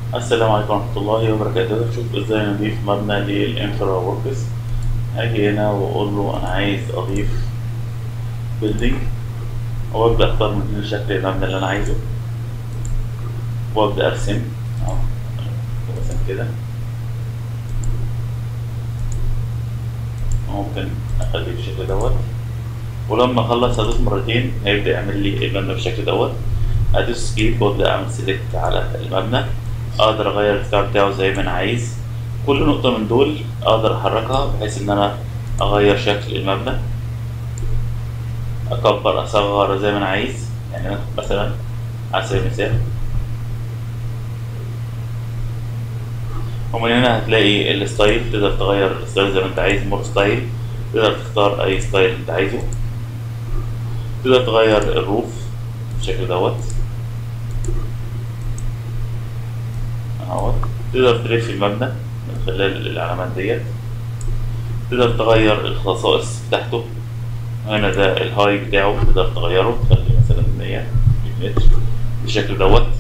السلام عليكم ورحمة الله وبركاته شوف ازاي نضيف مبنى للانفرا وركس هاجي هنا واقول له انا عايز اضيف بيلدينج وابدا اختار من هنا شكل المبنى اللي انا عايزه وابدا ارسم اهو مثلا كده ممكن اخليه بالشكل دوت ولما اخلص ادوس مرتين هيبدا يعمل لي المبنى بالشكل دوت ادوس سكيب وابدا اعمل سيلكت على المبنى اقدر اغير الارتفاع بتاعه زي ما انا عايز كل نقطة من دول اقدر احركها بحيث ان انا اغير شكل المبنى اكبر اصغر زي ما انا عايز يعني أنا مثلا على سبيل المثال ومن هنا هتلاقي الستايل تقدر تغير الستايل زي ما انت عايز مور ستايل تقدر تختار اي ستايل انت عايزه تقدر تغير الروف بالشكل دوت اهوت تقدر تلف المبنى من خلال العلامات ديت تقدر تغير الخصائص بتاعته هنا ده الهاي بتاعه تقدر تغيره تخليه مثلا 100 متر بالشكل دوت